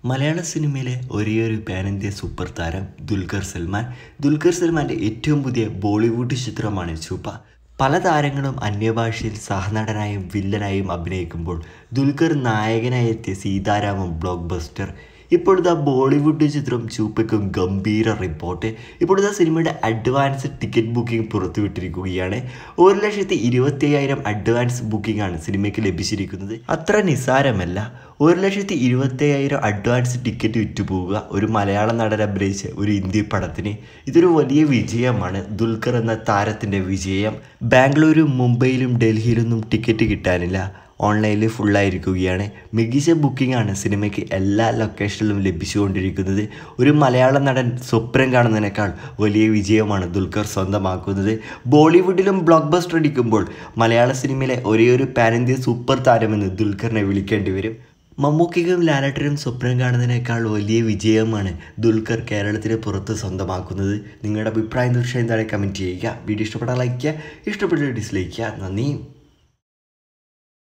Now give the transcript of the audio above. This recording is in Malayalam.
മലയാള സിനിമയിലെ ഒരേയൊരു പാൻ ഇന്ത്യ സൂപ്പർ താരം ദുൽഖർ സൽമാൻ ദുൽഖർ സൽമാൻ്റെ ഏറ്റവും പുതിയ ബോളിവുഡ് ചിത്രമാണ് ചൂപ്പ പല താരങ്ങളും അന്യഭാഷയിൽ സഹനടനായും വില്ലനായും അഭിനയിക്കുമ്പോൾ ദുൽഖർ നായകനായി എത്തിയ സീതാരാമം ബ്ലോക്ക് ബസ്റ്റർ ഇപ്പോഴത്തെ ബോളിവുഡ് ചിത്രം ചൂപ്പയ്ക്കും ഗംഭീര റിപ്പോർട്ട് ഇപ്പോഴത്തെ സിനിമയുടെ അഡ്വാൻസ് ടിക്കറ്റ് ബുക്കിംഗ് പുറത്തുവിട്ടിരിക്കുകയാണ് ഒരു ലക്ഷത്തി ഇരുപത്തി അയ്യായിരം അഡ്വാൻസ് ബുക്കിംഗ് ആണ് സിനിമയ്ക്ക് ലഭിച്ചിരിക്കുന്നത് അത്ര നിസ്സാരമല്ല ഒരു ലക്ഷത്തി ഇരുപത്തി അയ്യായിരം അഡ്വാൻസ് ടിക്കറ്റ് വിറ്റുപോവുക ഒരു മലയാള നടൻ അഭിനയിച്ച ഒരു ഹിന്ദി പടത്തിന് ഇതൊരു വലിയ വിജയമാണ് ദുൽഖർ എന്ന താരത്തിൻ്റെ വിജയം ബാംഗ്ലൂരും മുംബൈയിലും ഡൽഹിയിലൊന്നും ടിക്കറ്റ് കിട്ടാനില്ല ഓൺലൈനിൽ ഫുള്ളായിരിക്കുകയാണ് മികച്ച ബുക്കിംഗ് ആണ് സിനിമയ്ക്ക് എല്ലാ ലൊക്കേഷനിലും ലഭിച്ചുകൊണ്ടിരിക്കുന്നത് ഒരു മലയാള നടൻ സ്വപ്നം കാണുന്നതിനേക്കാൾ വലിയ വിജയമാണ് ദുൽഖർ സ്വന്തമാക്കുന്നത് ബോളിവുഡിലും ബ്ലോക്ക് ബസ്റ്റർ അടിക്കുമ്പോൾ മലയാള സിനിമയിലെ ഒരേ ഒരു പാൻ ഇന്ത്യ സൂപ്പർ താരമെന്ന് ദുൽഖറിനെ വിളിക്കേണ്ടി വരും മമ്മൂക്കയും ലാലേട്ടനും സ്വപ്നം കാണുന്നതിനേക്കാൾ വലിയ വിജയമാണ് ദുൽഖർ കേരളത്തിന് പുറത്ത് സ്വന്തമാക്കുന്നത് നിങ്ങളുടെ അഭിപ്രായം തീർച്ചയായും താഴെ കമൻറ്റ് ചെയ്യുക വീഡിയോ ഇഷ്ടപ്പെട്ടാൽ ലൈക്ക് ചെയ്യുക ഇഷ്ടപ്പെട്ടാൽ ഡിസ്ലൈക്ക് ചെയ്യുക നന്ദി